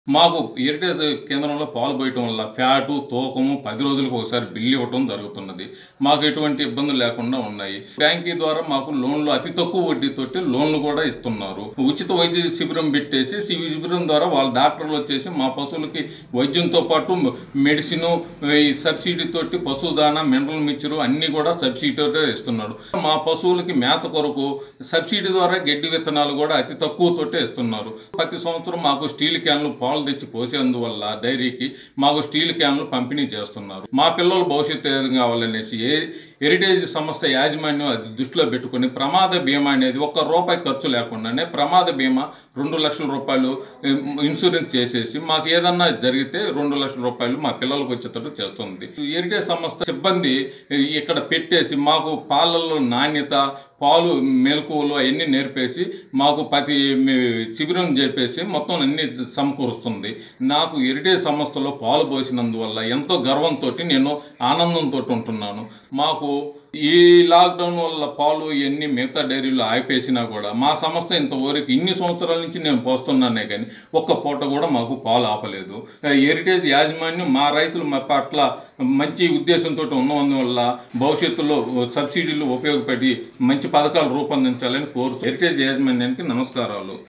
మాకు హెరిటేజ్ కేంద్రంలో పాలు పోయటం వల్ల ఫ్యాటు తూకము పది రోజులకు ఒకసారి బిల్లు ఇవ్వటం జరుగుతున్నది మాకు ఎటువంటి ఇబ్బందులు లేకుండా ఉన్నాయి బ్యాంకీ ద్వారా మాకు లోన్లు అతి తక్కువ వడ్డీతోటి లోన్లు కూడా ఇస్తున్నారు ఉచిత వైద్య శిబిరం పెట్టేసి సి- శిబిరం ద్వారా వాళ్ళ డాక్టర్లు వచ్చేసి మా పశువులకి వైద్యంతో పాటు మెడిసిన్ ఈ సబ్సిడీ తోటి పశువు దానా మినరల్ మిక్చరు అన్ని కూడా సబ్సిడీతో ఇస్తున్నాడు మా పశువులకి మేత కొరకు సబ్సిడీ ద్వారా గడ్డి విత్తనాలు కూడా అతి తక్కువ తోటే ఇస్తున్నారు ప్రతి సంవత్సరం మాకు స్టీల్ క్యాన్లు పాలు తెచ్చి పోసేందువల్ల డైరీకి మాకు స్టీల్ క్యాన్లు పంపిణీ చేస్తున్నారు మా పిల్లల భవిష్యత్తు ఏం కావాలనేసి ఏ హెరిటేజ్ సంస్థ యాజమాన్యం అది దృష్టిలో పెట్టుకుని ప్రమాద బీమా అనేది ఒక్క రూపాయి ఖర్చు లేకుండానే ప్రమాద బీమా రెండు లక్షల రూపాయలు ఉమ్, ఇన్సూరెన్స్ చేసేసి మాకు ఏదన్నా జరిగితే రెండు లక్షల రూపాయలు మా పిల్లలకు వచ్చేటట్టు చేస్తుంది హెరిటేజ్ సంస్థ సిబ్బంది ఇక్కడ పెట్టేసి మాకు పాలల్లో నాణ్యత పాలు మెలకువలు అవన్నీ నేర్పేసి మాకు ప్రతి మీ- శిబిరం చెప్పేసి మొత్తం అన్ని సమకూరుస్తుంది నాకు హెరిటేజ్ సంస్థలో పాలు పోసినందువల్ల ఎంతో గర్వంతో నేను ఆనందంతో ఉంటున్నాను మాకు ఈ లాక్డౌన్ వల్ల పాలు ఇవన్నీ మిగతా డైరీలు ఆపేసినా కూడా మా సంస్థ ఇంతవరకు ఇన్ని సంవత్సరాల నుంచి నేను పోస్తున్నానే కానీ ఒక్క పూట కూడా మాకు పాలు ఆపలేదు హెరిటేజ్ యాజమాన్యం మా రైతులు మా పట్ల మంచి ఉద్దేశంతో ఉన్నందువల్ల భవిష్యత్తులో సబ్సిడీలు ఉపయోగపడి మంచి పథకాలు రూపొందించాలని కోరుతూ హెరిటేజ్ యాజమాన్యానికి నమస్కారాలు